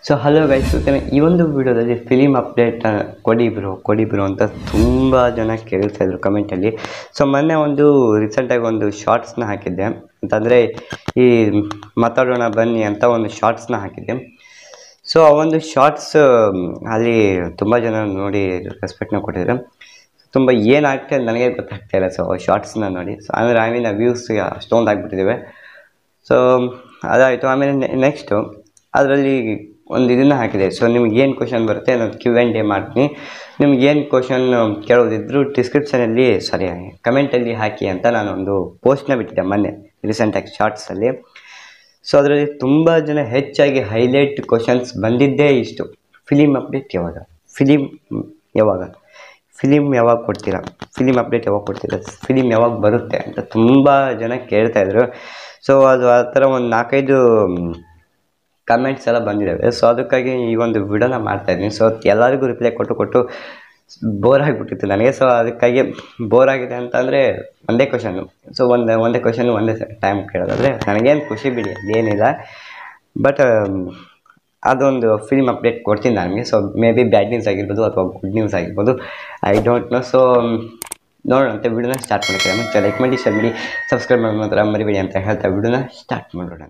so hello guys ಈ ಒಂದು ವಿಡಿಯೋದಲ್ಲಿ ಫಿಲಿಮ್ ಅಪ್ಡೇಟ್ ಕೊಡಿ ಬ್ರೋ ಕೊಡಿ ಬ್ರೋ ಅಂತ ತುಂಬ ಜನ ಕೇಳ್ತಾ ಇದ್ರು ಕಮೆಂಟಲ್ಲಿ ಸೊ ಮೊನ್ನೆ ಒಂದು ರೀಸೆಂಟಾಗಿ ಒಂದು ಶಾರ್ಟ್ಸ್ನ ಹಾಕಿದ್ದೆ ಅಂತಂದರೆ ಈ ಮಾತಾಡೋಣ ಬನ್ನಿ ಅಂತ ಒಂದು ಶಾರ್ಟ್ಸ್ನ ಹಾಕಿದ್ದೆ ಸೊ ಆ ಒಂದು ಶಾರ್ಟ್ಸ್ ಅಲ್ಲಿ ತುಂಬ ಜನ ನೋಡಿ ರೆಸ್ಪೆಕ್ಟ್ನ ಕೊಟ್ಟಿದ್ರು ತುಂಬ ಏನಾಗ್ತದೆ ನನಗೆ ಗೊತ್ತಾಗ್ತಾ ಇಲ್ಲ ಸೊ ಶಾರ್ಟ್ಸ್ನ ನೋಡಿ ಸೊ ಅಂದರೆ ಐ ಮೀನ್ ವ್ಯೂಸ್ ಅಷ್ಟೊಂದು ಆಗಿಬಿಟ್ಟಿದ್ದೇವೆ ಸೊ ಅದಾಯಿತು ಆಮೇಲೆ ನೆಕ್ಸ್ಟು ಅದರಲ್ಲಿ ಒಂದು ಇದನ್ನು ಹಾಕಿದೆ ಸೊ ನಿಮ್ಗೆ ಏನು ಕ್ವಶನ್ ಬರುತ್ತೆ ನಾನು ಕ್ಯೂ ಆ್ಯಂಡ್ ಎ ಮಾಡ್ತೀನಿ ನಿಮ್ಗೆ ಏನು ಕ್ವಶನ್ ಕೇಳೋದಿದ್ರು ಡಿಸ್ಕ್ರಿಪ್ಷನಲ್ಲಿ ಸಾರಿ ಕಮೆಂಟಲ್ಲಿ ಹಾಕಿ ಅಂತ ನಾನು ಒಂದು ಪೋಸ್ಟ್ನ ಬಿಟ್ಟಿದ್ದೆ ಮೊನ್ನೆ ರೀಸೆಂಟಾಗಿ ಶಾರ್ಟ್ಸಲ್ಲಿ ಸೊ ಅದರಲ್ಲಿ ತುಂಬ ಜನ ಹೆಚ್ಚಾಗಿ ಹೈಲೈಟ್ ಕ್ವಶನ್ಸ್ ಬಂದಿದ್ದೇ ಇಷ್ಟು ಫಿಲಿಮ್ ಅಪ್ಡೇಟ್ ಯಾವಾಗ ಫಿಲಿಮ್ ಯಾವಾಗ ಫಿಲಿಮ್ ಯಾವಾಗ ಕೊಡ್ತೀರಾ ಫಿಲಿಮ್ ಅಪ್ಡೇಟ್ ಯಾವಾಗ ಕೊಡ್ತೀರಾ ಫಿಲಿಮ್ ಯಾವಾಗ ಬರುತ್ತೆ ಅಂತ ತುಂಬ ಜನ ಕೇಳ್ತಾಯಿದ್ರು ಸೊ ಅದು ಆ ಥರ ಒಂದು ನಾಲ್ಕೈದು ಕಮೆಂಟ್ಸ್ ಎಲ್ಲ ಬಂದಿದ್ದಾವೆ ಸೊ ಅದಕ್ಕಾಗಿ ಈ ಒಂದು ವಿಡಿಯೋನ ಮಾಡ್ತಾಯಿದ್ದೀನಿ ಸೊ ಎಲ್ಲರಿಗೂ ರಿಪ್ಲೈ ಕೊಟ್ಟು ಕೊಟ್ಟು ಬೋರ್ ಆಗಿಬಿಟ್ಟಿತ್ತು ನನಗೆ ಸೊ ಅದಕ್ಕಾಗಿ ಬೋರ್ ಆಗಿದೆ ಅಂತಂದರೆ ಒಂದೇ ಕ್ವಶನ್ನು ಸೊ ಒಂದು ಒಂದೇ ಕ್ವಶನ್ ಒಂದೇ ಟೈಮ್ ಕೇಳೋದಾದರೆ ನನಗೇನು ಖುಷಿ ಬಿಡಿ ಅದೇನಿಲ್ಲ ಬಟ್ ಅದೊಂದು ಫಿಲ್ಮ್ ಅಪ್ಡೇಟ್ ಕೊಡ್ತೀನಿ ನನಗೆ so maybe bad news ಆಗಿರ್ಬೋದು ಅಥವಾ ಗುಡ್ ನ್ಯೂಸ್ ಆಗಿರ್ಬೋದು ಐ ಡೋಂಟ್ ನೋ ಸೊ ನೋಡೋಣಂತೆ ವಿಡಿಯೋನ ಸ್ಟಾರ್ಟ್ ಮಾಡ್ತೀರಾ ಮುಂಚೆ ಲೈಕ್ ಮಾಡಿ ಶೇರ್ ಮಾಡಿ ಸಬ್ಸ್ಕ್ರೈಬ್ ಮಾಡೋ ಮಾತ್ರ ಮರಿಬೇಡಿ ಅಂತ ಹೇಳ್ತಾ ವಿಡಿಯೋನ ಸ್ಟಾರ್ಟ್ ಮಾಡೋಣ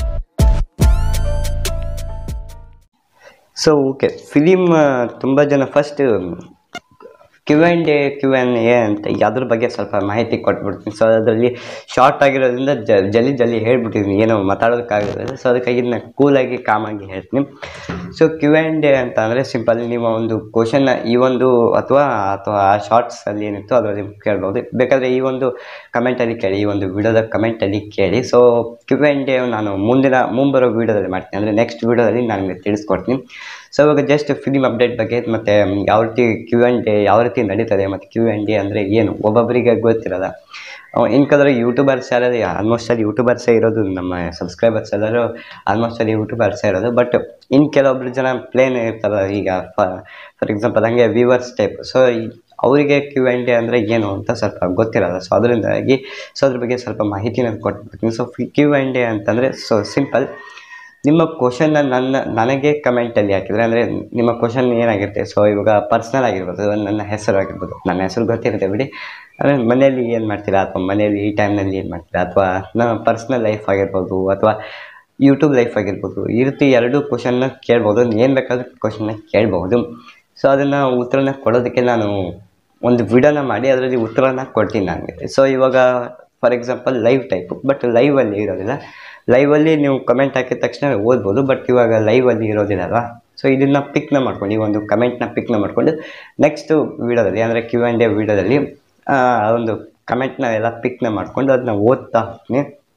ಸೊ ಓಕೆ ಫಿಲಿಮ್ ತುಂಬ ಜನ first Q and A Q n A ಅಂತ ಅದ್ರ ಬಗ್ಗೆ ಸ್ವಲ್ಪ ಮಾಹಿತಿ ಕೊಟ್ಬಿಡ್ತೀನಿ ಸೊ ಅದರಲ್ಲಿ ಶಾರ್ಟ್ ಆಗಿರೋದ್ರಿಂದ ಜ ಜಲ್ದಿ ಜಲ್ದಿ ಹೇಳ್ಬಿಟ್ಟಿದ್ದೀನಿ ಏನೋ ಮಾತಾಡೋದಕ್ಕಾಗೋದಿಲ್ಲ ಸೊ ಅದಕ್ಕಾಗಿ ನಾನು ಕೂಲಾಗಿ ಕಾಮಾಗಿ ಹೇಳ್ತೀನಿ ಸೊ ಕ್ಯೂ ಆ್ಯಂಡ್ ಎ ಅಂತ ಅಂದರೆ ಸಿಂಪಲ್ ನೀವು ಒಂದು ಕ್ವಶನ್ನ ಈ ಒಂದು ಅಥವಾ ಅಥವಾ ಆ ಶಾರ್ಟ್ಸಲ್ಲಿ ಏನಿತ್ತು ಅದರಲ್ಲಿ ಕೇಳ್ಬೋದು ಬೇಕಾದರೆ ಈ ಒಂದು ಕಮೆಂಟಲ್ಲಿ ಕೇಳಿ ಈ ಒಂದು ವಿಡಿಯೋದ ಕಮೆಂಟಲ್ಲಿ ಕೇಳಿ ಸೊ ಕ್ಯೂ ಆ್ಯಂಡ್ ಎ ನಾನು ಮುಂದಿನ ಮುಂಬರೋ ವೀಡಿಯೋದಲ್ಲಿ ಮಾಡ್ತೀನಿ ಅಂದರೆ ನೆಕ್ಸ್ಟ್ ವೀಡಿಯೋದಲ್ಲಿ ನಾನು ನಿಮಗೆ ತಿಳಿಸ್ಕೊಡ್ತೀನಿ ಸೊ ಇವಾಗ ಜಸ್ಟ್ ಫಿಲಿಮ್ ಅಪ್ಡೇಟ್ ಬಗ್ಗೆ ಮತ್ತು ಯಾವ ರೀತಿ ಕ್ಯೂ ಆ್ಯಂಡ್ ಎ ಯಾವ ರೀತಿ ನಡೀತದೆ ಮತ್ತು ಕ್ಯೂ ಆ್ಯಂಡ್ ಎ ಅಂದರೆ ಏನು ಒಬ್ಬೊಬ್ಬರಿಗೆ ಗೊತ್ತಿರಲ್ಲ ಇನ್ಕಂದ್ರೆ ಯೂಟ್ಯೂಬರ್ಸ್ ಯಾರು ಆಲ್ಮೋಸ್ಟ್ ಅಲ್ಲಿ ಯೂಟ್ಯೂಬರ್ಸೇ ಇರೋದು ನಮ್ಮ ಸಬ್ಸ್ಕ್ರೈಬರ್ಸ್ ಎಲ್ಲರೂ ಆಲ್ಮೋಸ್ಟ್ ಅಲ್ಲಿ ಯೂಟ್ಯೂಬರ್ಸೇ ಇರೋದು ಬಟ್ ಇನ್ನು ಕೆಲವೊಬ್ರು ಜನ ಪ್ಲೇನ್ ಇರ್ತಾರಲ್ಲ ಈಗ ಫಾರ್ ಎಕ್ಸಾಂಪಲ್ ಹಾಗೆ ವ್ಯೂವರ್ಸ್ ಟೈಪ್ ಸೊ ಅವರಿಗೆ ಕ್ಯೂ ಆ್ಯಂಡ್ ಎ ಅಂದರೆ ಏನು ಅಂತ ಸ್ವಲ್ಪ ಗೊತ್ತಿರಲ್ಲ ಸೊ ಅದರಿಂದಾಗಿ ಸೊ ಅದ್ರ ಬಗ್ಗೆ ಸ್ವಲ್ಪ ಮಾಹಿತಿನ ಕೊಟ್ಬಿಡ್ತೀನಿ ಸೊ ಕ್ಯೂ ಆ್ಯಂಡ್ ಎ ಅಂತಂದರೆ ಸೊ ಸಿಂಪಲ್ ನಿಮ್ಮ ಕ್ವಶನ್ನ ನನ್ನ ನನಗೆ ಕಮೆಂಟಲ್ಲಿ ಹಾಕಿದರೆ ಅಂದರೆ ನಿಮ್ಮ ಕ್ವಶನ್ ಏನಾಗಿರುತ್ತೆ ಸೊ ಇವಾಗ ಪರ್ಸ್ನಲ್ ಆಗಿರ್ಬೋದು ನನ್ನ ಹೆಸರು ಆಗಿರ್ಬೋದು ನನ್ನ ಹೆಸರು ಗೊತ್ತಿರುತ್ತೆ ಬಿಡಿ ಅಂದರೆ ಮನೆಯಲ್ಲಿ ಏನು ಮಾಡ್ತೀರಾ ಅಥವಾ ಮನೆಯಲ್ಲಿ ಈ ಟೈಮ್ನಲ್ಲಿ ಏನು ಮಾಡ್ತೀರಾ ಅಥವಾ ನಮ್ಮ ಪರ್ಸ್ನಲ್ ಲೈಫ್ ಆಗಿರ್ಬೋದು ಅಥವಾ ಯೂಟ್ಯೂಬ್ ಲೈಫ್ ಆಗಿರ್ಬೋದು ಈ ರೀತಿ ಎರಡು ಕ್ವಶನ್ನ ಕೇಳ್ಬೋದು ಏನು ಬೇಕಾದ್ರೂ ಕ್ವಶನ್ನ ಕೇಳ್ಬೋದು ಸೊ ಅದನ್ನು ಉತ್ತರನ ಕೊಡೋದಕ್ಕೆ ನಾನು ಒಂದು ವಿಡಿಯೋನ ಮಾಡಿ ಅದರಲ್ಲಿ ಉತ್ತರನ ಕೊಡ್ತೀನಿ ನನಗೆ ಸೊ ಇವಾಗ for example live type but ಲೈವಲ್ಲಿ ಇರೋದಿಲ್ಲ ಲೈವಲ್ಲಿ ನೀವು ಕಮೆಂಟ್ ಹಾಕಿದ ತಕ್ಷಣ ಓದ್ಬೋದು ಬಟ್ ಇವಾಗ ಲೈವಲ್ಲಿ ಇರೋದಿಲ್ಲಲ್ವಾ ಸೊ ಇದನ್ನು ಪಿಕ್ನ ಮಾಡ್ಕೊಂಡು ಈ ಒಂದು ಕಮೆಂಟ್ನ ಪಿಕ್ನ ಮಾಡಿಕೊಂಡು ನೆಕ್ಸ್ಟ್ ವೀಡಿಯೋದಲ್ಲಿ ಅಂದರೆ ಕ್ಯೂ ಆ್ಯಂಡ್ ಎ ವೀಡಿಯೋದಲ್ಲಿ ಆ ಒಂದು ಕಮೆಂಟ್ನ ಎಲ್ಲ ಪಿಕ್ನ ಮಾಡಿಕೊಂಡು ಅದನ್ನ ಓದ್ತಾ ಹೋಗ್ತೀನಿ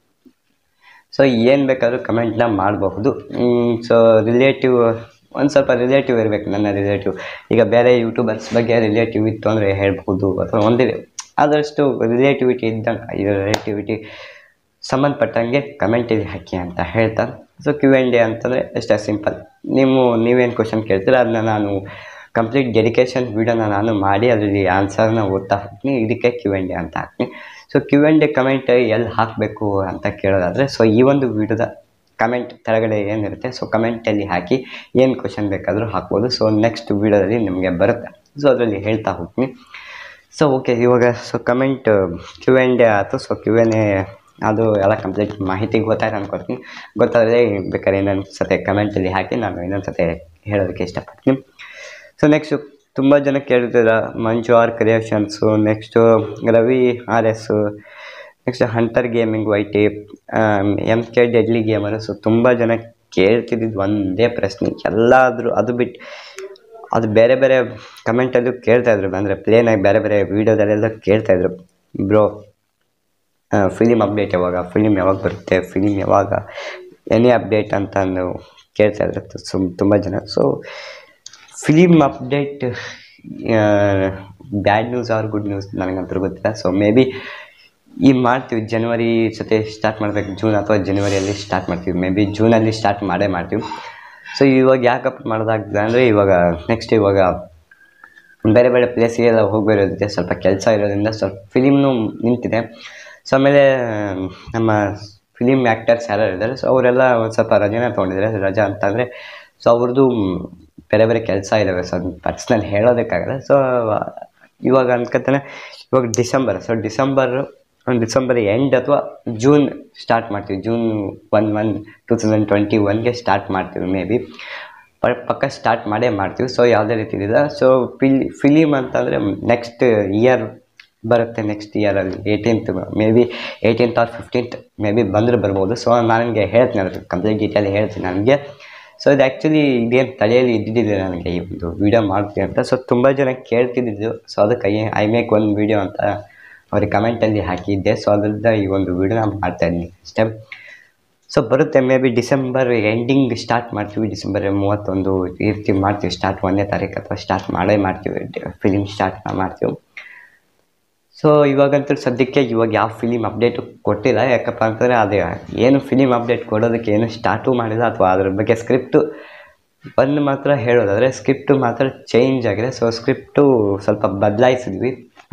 ಸೊ ಏನು ಬೇಕಾದರೂ ಕಮೆಂಟ್ನ ಮಾಡಬಹುದು ಸೊ ರಿಲೇಟಿವ್ ಒಂದು ಸ್ವಲ್ಪ ರಿಲೇಟಿವ್ ಇರಬೇಕು ನನ್ನ ರಿಲೇಟಿವ್ ಈಗ ಬೇರೆ ಯೂಟ್ಯೂಬರ್ಸ್ ಬಗ್ಗೆ ರಿಲೇಟಿವ್ ಇತ್ತು ಅಂದರೆ ಹೇಳ್ಬೋದು ಅಥವಾ ಒಂದೇ ಆದಷ್ಟು ರಿಲೇಟಿವಿಟಿ ಇದ್ದಂಗೆ ಇದು ರಿಲೇಟಿವಿಟಿ ಸಂಬಂಧಪಟ್ಟಂಗೆ ಕಮೆಂಟಲ್ಲಿ ಹಾಕಿ ಅಂತ ಹೇಳ್ತಾ ಸೊ ಕ್ಯೂ ಆ್ಯಂಡ್ ಎ ಅಂತಂದರೆ ಅಷ್ಟೇ ಸಿಂಪಲ್ ನೀವು ನೀವೇನು ಕ್ವಶನ್ ಕೇಳ್ತೀರ ಅದನ್ನ ನಾನು ಕಂಪ್ಲೀಟ್ ಡೆಡಿಕೇಶನ್ ವೀಡಿಯೋನ ನಾನು ಮಾಡಿ ಅದರಲ್ಲಿ ಆನ್ಸರ್ನ ಓದ್ತಾ ಹೋಗ್ತೀನಿ ಇದಕ್ಕೆ ಕ್ಯೂ ಆ್ಯಂಡ್ ಎ ಅಂತ ಹಾಕ್ತೀನಿ so Q and A comment ಎಲ್ಲಿ ಹಾಕಬೇಕು ಅಂತ ಕೇಳೋದಾದರೆ ಸೊ ಈ ಒಂದು ವೀಡಿಯೋದ ಕಮೆಂಟ್ ಕೆಳಗಡೆ ಏನಿರುತ್ತೆ ಸೊ ಕಮೆಂಟಲ್ಲಿ ಹಾಕಿ ಏನು ಕ್ವಶನ್ ಬೇಕಾದರೂ ಹಾಕ್ಬೋದು ಸೊ ನೆಕ್ಸ್ಟ್ ವೀಡಿಯೋದಲ್ಲಿ ನಿಮಗೆ ಬರುತ್ತೆ ಸೊ ಅದರಲ್ಲಿ ಹೇಳ್ತಾ ಹೋಗ್ತೀನಿ ಸೊ ಓಕೆ ಇವಾಗ so comment Q and A ಆಯಿತು ಸೊ ಕ್ಯೂ ಎನ್ ಎ ಅದು ಎಲ್ಲ ಕಂಪ್ಲೀಟ್ ಮಾಹಿತಿ ಗೊತ್ತಾಯ್ತು ಅನ್ಕೊಡ್ತೀನಿ ಗೊತ್ತಾದರೆ ಬೇಕಾದ್ರೆ ಇನ್ನೊಂದು ಸತಿ ಕಮೆಂಟಲ್ಲಿ ಹಾಕಿ ನಾನು ಇನ್ನೊಂದು ಸತಿ ಹೇಳೋದಕ್ಕೆ ಇಷ್ಟಪಡ್ತೀನಿ ಸೊ ನೆಕ್ಸ್ಟು ತುಂಬ ಜನ ಕೇಳ್ತಿದ್ರ Manju R creations next Ravi R S next hunter gaming Y T M K deadly gamer so ತುಂಬ ಜನ ಕೇಳ್ತಿದ್ದಿದ್ದು ಒಂದೇ ಪ್ರಶ್ನೆ ಎಲ್ಲಾದರೂ ಅದು ಬಿಟ್ಟು ಅದು ಬೇರೆ ಬೇರೆ ಕಮೆಂಟಲ್ಲೂ ಕೇಳ್ತಾಯಿದ್ರು ಅಂದರೆ ಪ್ಲೇನಾಗಿ ಬೇರೆ ಬೇರೆ ವೀಡಿಯೋದಲ್ಲೆಲ್ಲ ಕೇಳ್ತಾಯಿದ್ರು ಬ್ರೋ ಫಿಲಿಮ್ ಅಪ್ಡೇಟ್ ಯಾವಾಗ ಫಿಲಿಮ್ ಯಾವಾಗ ಬರುತ್ತೆ ಫಿಲಿಮ್ ಯಾವಾಗ ಎನಿ ಅಪ್ಡೇಟ್ ಅಂತ ಅಂದು ಕೇಳ್ತಾಯಿದ್ರು ಸುಮ್ ತುಂಬ ಜನ so film update bad news or good news ನನಗಂತೂ ಗೊತ್ತಿಲ್ಲ ಸೊ ಮೇ ಬಿ ಈ ಮಾಡ್ತೀವಿ ಜನವರಿ ಸತಿ ಸ್ಟಾರ್ಟ್ ಮಾಡಬೇಕು ಜೂನ್ ಅಥವಾ ಜನವರಿಯಲ್ಲಿ ಸ್ಟಾರ್ಟ್ ಮಾಡ್ತೀವಿ ಮೇ ಬಿ ಜೂನಲ್ಲಿ ಸ್ಟಾರ್ಟ್ ಮಾಡೇ ಮಾಡ್ತೀವಿ ಸೊ ಇವಾಗ ಯಾಕಪ್ಪ ಮಾಡೋದಾಗ್ತದೆ ಅಂದರೆ ಇವಾಗ ನೆಕ್ಸ್ಟ್ ಇವಾಗ ಬೇರೆ ಬೇರೆ ಪ್ಲೇಸಿಗೆಲ್ಲ ಹೋಗಿರೋದಕ್ಕೆ ಸ್ವಲ್ಪ ಕೆಲಸ ಇರೋದ್ರಿಂದ ಸ್ವಲ್ಪ ಫಿಲಿಮ್ನು ನಿಂತಿದೆ ಸೊ ಆಮೇಲೆ ನಮ್ಮ ಫಿಲಿಮ್ ಆ್ಯಕ್ಟರ್ಸ್ ಯಾರು ಇದ್ದಾರೆ ಸೊ ಅವರೆಲ್ಲ ಒಂದು ಸ್ವಲ್ಪ ರಜೆನ ತೊಗೊಂಡಿದ್ದಾರೆ ರಜಾ ಅಂತಂದರೆ ಸೊ ಅವ್ರದ್ದು ಬೇರೆ ಬೇರೆ ಕೆಲಸ ಇದ್ದಾವೆ ಸೊ ಅದನ್ನ ಪರ್ಸ್ನಲ್ ಹೇಳೋದಕ್ಕಾಗಲ್ಲ ಸೊ ಇವಾಗ ಅನ್ಕೋತಾನೆ ಇವಾಗ December so December December end ಅಥವಾ ಜೂನ್ ಸ್ಟಾರ್ಟ್ ಮಾಡ್ತೀವಿ June one one two thousand twenty ಒನ್ಗೆ ಸ್ಟಾರ್ಟ್ ಮಾಡ್ತೀವಿ ಮೇ ಬಿ ಪಕ್ಕ ಸ್ಟಾರ್ಟ್ ಮಾಡೇ ಮಾಡ್ತೀವಿ ಸೊ ಯಾವುದೇ ರೀತಿ ಇದೆ ಸೊ ಫಿಲ್ ಫಿಲಿಮ್ ಅಂತಂದರೆ ನೆಕ್ಸ್ಟ್ ಇಯರ್ ಬರುತ್ತೆ ನೆಕ್ಸ್ಟ್ ಇಯರಲ್ಲಿ eighteenth maybe eighteenth or fifteenth maybe ಬಂದರೆ ಬರ್ಬೋದು ಸೊ ನನಗೆ ಹೇಳ್ತೀನಿ ಅದ್ರ ಕಂಪ್ಲೀಟ್ ಡೀಟೇಲ್ ಹೇಳ್ತೀನಿ ನನಗೆ ಸೊ ಇದು ಆ್ಯಕ್ಚುಲಿ ಇದೇನು ತಲೆಯಲ್ಲಿ ಇದ್ದಿದ್ದಿಲ್ಲ ನನಗೆ ಈ ಒಂದು ವೀಡಿಯೋ ಮಾಡ್ತೀನಿ ಅಂತ ಸೊ ತುಂಬ ಜನ ಕೇಳ್ತಿದ್ದಿದ್ದು ಸೊ ಅದಕ್ಕೆ ಐ ಮೇಕ್ ಒಂದು ವೀಡಿಯೋ ಅಂತ ಅವ್ರಿಗೆ ಕಮೆಂಟಲ್ಲಿ ಹಾಕಿದ್ದೆ ಸೊ ಅದರಿಂದ ಈ ಒಂದು ವೀಡಿಯೋನ ಮಾಡ್ತಾಯಿದ್ದೀನಿ ಅಷ್ಟೇ ಸೊ ಬರುತ್ತೆ maybe December ending start ಮಾಡ್ತೀವಿ ಡಿಸೆಂಬರ್ ಮೂವತ್ತೊಂದು ಈ ರೀತಿ ಮಾಡ್ತೀವಿ ಸ್ಟಾರ್ಟ್ ಒಂದನೇ ತಾರೀಕು ಅಥವಾ ಸ್ಟಾರ್ಟ್ ಮಾಡೇ ಮಾಡ್ತೀವಿ ಫಿಲಿಮ್ ಸ್ಟಾರ್ಟ್ ಮಾಡ್ತೀವಿ ಸೊ ಇವಾಗಂತೂ ಸದ್ಯಕ್ಕೆ ಇವಾಗ ಯಾವ ಫಿಲಿಮ್ ಅಪ್ಡೇಟು ಕೊಟ್ಟಿಲ್ಲ ಯಾಕಪ್ಪ ಅಂತಂದರೆ ಅದು ಏನು ಫಿಲಿಮ್ ಅಪ್ಡೇಟ್ ಕೊಡೋದಕ್ಕೆ ಏನು ಸ್ಟಾರ್ಟು ಮಾಡಿಲ್ಲ ಅಥವಾ ಅದ್ರ ಬಗ್ಗೆ ಸ್ಕ್ರಿಪ್ಟು ಒಂದು ಮಾತ್ರ ಹೇಳೋದಾದರೆ ಸ್ಕ್ರಿಪ್ಟು ಮಾತ್ರ ಚೇಂಜ್ ಆಗಿದೆ ಸೊ ಸ್ಕ್ರಿಪ್ಟು ಸ್ವಲ್ಪ ಬದಲಾಯಿಸಿದ್ವಿ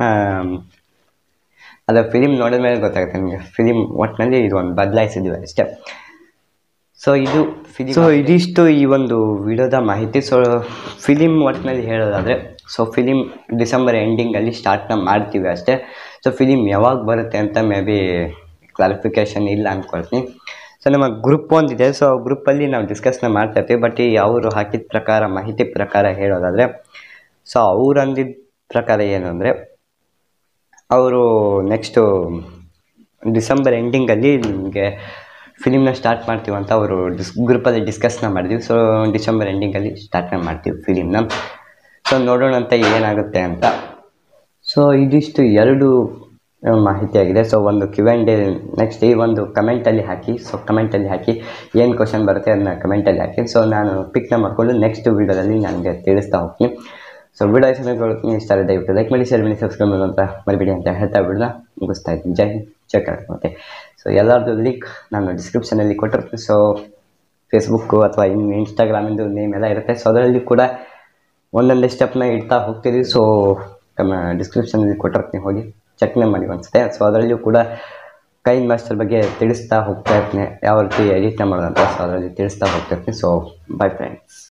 ಅದು ಫಿಲಿಮ್ ನೋಡಿದ ಮೇಲೆ ಗೊತ್ತಾಗುತ್ತೆ ನಿಮಗೆ ಫಿಲಿಮ್ ಒಟ್ಟಿನಲ್ಲಿ ಇದು ಒಂದು ಬದಲಾಯಿಸಿದ್ವಿ ಅಷ್ಟೇ ಸೊ ಇದು ಫಿಲಿಮ್ ಸೊ ಇದಿಷ್ಟು ಈ ಒಂದು ವಿಡಿಯೋದ ಮಾಹಿತಿ ಸೊ ಫಿಲಿಮ್ ಒಟ್ಟಿನಲ್ಲಿ ಹೇಳೋದಾದರೆ ಸೊ ಫಿಲಿಮ್ ಡಿಸೆಂಬರ್ ಎಂಡಿಂಗಲ್ಲಿ ಸ್ಟಾರ್ಟ್ನ ಮಾಡ್ತೀವಿ ಅಷ್ಟೇ ಸೊ ಫಿಲಿಮ್ ಯಾವಾಗ ಬರುತ್ತೆ ಅಂತ ಮೇ ಬಿ ಕ್ಲಾರಿಫಿಕೇಷನ್ ಇಲ್ಲ ಅಂದ್ಕೊಳ್ತೀನಿ ಸೊ ನಮ್ಮ ಗ್ರೂಪ್ ಒಂದಿದೆ ಸೊ ಗ್ರೂಪಲ್ಲಿ ನಾವು ಡಿಸ್ಕಸ್ನ ಮಾಡ್ತಾ ಇರ್ತೀವಿ ಬಟ್ ಈ ಅವರು ಹಾಕಿದ ಪ್ರಕಾರ ಮಾಹಿತಿ ಪ್ರಕಾರ ಹೇಳೋದಾದರೆ ಸೊ ಅವ್ರು ಅಂದಿದ್ದ ಪ್ರಕಾರ ಏನು ಅಂದರೆ ಅವರು ನೆಕ್ಸ್ಟು ಡಿಸೆಂಬರ್ ಎಂಡಿಂಗಲ್ಲಿ ನಿಮಗೆ ಫಿಲಿಮ್ನ ಸ್ಟಾರ್ಟ್ ಮಾಡ್ತೀವಿ ಅಂತ ಅವರು ಡಿಸ್ ಗ್ರೂಪಲ್ಲಿ ಡಿಸ್ಕಸ್ನ ಮಾಡಿದ್ವಿ ಸೊ ಡಿಸೆಂಬರ್ ಎಂಡಿಂಗಲ್ಲಿ ಸ್ಟಾರ್ಟ್ನ ಮಾಡ್ತೀವಿ ಫಿಲಿಮ್ನ ಸೊ ನೋಡೋಣ ಅಂತ ಏನಾಗುತ್ತೆ ಅಂತ ಸೊ ಇದಿಷ್ಟು ಎರಡು ಆ, ಮಾಹಿತಿಯಾಗಿದೆ ಸೊ ಒಂದು ಕ್ಯೂ ಆ್ಯಂಡ್ ಡೇ ನೆಕ್ಸ್ಟ್ ಈ ಒಂದು ಕಮೆಂಟಲ್ಲಿ ಹಾಕಿ ಸೊ ಕಮೆಂಟಲ್ಲಿ ಹಾಕಿ ಏನು ಕ್ವಶನ್ ಬರುತ್ತೆ ಅದನ್ನ ಕಮೆಂಟಲ್ಲಿ ಹಾಕಿ ಸೊ ನಾನು ಪಿಕ್ನ ಮಾಡಿಕೊಂಡು ನೆಕ್ಸ್ಟ್ ವೀಡಿಯೋದಲ್ಲಿ ನನಗೆ ತಿಳಿಸ್ತಾ ಹೋಗ್ತೀನಿ ಸೊ ವಿಡಿಯೋ ಸಮಯಗೊಳ್ತೀನಿ ಇಷ್ಟ ಆದರೆ ದಯವಿಟ್ಟು ಲೈಕ್ ಮಾಡಿ ಶೇರ್ ಮಾಡಿ ಸಬ್ಸ್ಕ್ರೈಬ್ ಮಾಡೋದು ಅಂತ ಮರಿಬೇಡಿ ಅಂತ ಹೇಳ್ತಾ ವಿಡಿಯೋನ ಮುಗಿಸ್ತಾ ಇದ್ದೀನಿ ಜೈ ಹಿಂದ್ ಜೈ ಕರ್ನಾಟಕ ಮತ್ತೆ ಸೊ ಎಲ್ಲರದ್ದು ಲಿಂಕ್ ನಾನು ಡಿಸ್ಕ್ರಿಪ್ಷನಲ್ಲಿ ಕೊಟ್ಟಿರ್ತೀನಿ ಸೊ ಫೇಸ್ಬುಕ್ಕು ಅಥವಾ ಇನ್ನು ಇನ್ಸ್ಟಾಗ್ರಾಮಿಂದು ನೇಮ್ ಎಲ್ಲ ಇರುತ್ತೆ ಸೊ ಅದರಲ್ಲಿ ಕೂಡ ಒಂದೊಂದೇ ಸ್ಟೆಪ್ನ ಇಡ್ತಾ ಹೋಗ್ತಿದ್ದೀವಿ ಸೊ ನಮ್ಮ ಡಿಸ್ಕ್ರಿಪ್ಷನಲ್ಲಿ ಕೊಟ್ಟಿರ್ತೀನಿ ಹೋಗಿ ಚೆಕ್ನೇ ಮಾಡಿ ಅನಿಸುತ್ತೆ ಸೊ ಅದರಲ್ಲಿಯೂ ಕೂಡ ಕೈನ್ ಮಾಸ್ಟರ್ ಬಗ್ಗೆ ತಿಳಿಸ್ತಾ ಹೋಗ್ತಾ ಇರ್ತೀನಿ ಯಾವ ರೀತಿ ಎಡಿಟ್ನ ಮಾಡೋದಂತ ಸೊ ಅದರಲ್ಲಿ ತಿಳಿಸ್ತಾ ಹೋಗ್ತಾ ಇರ್ತೀನಿ ಸೊ ಬೈ ಫ್ರೆಂಡ್ಸ್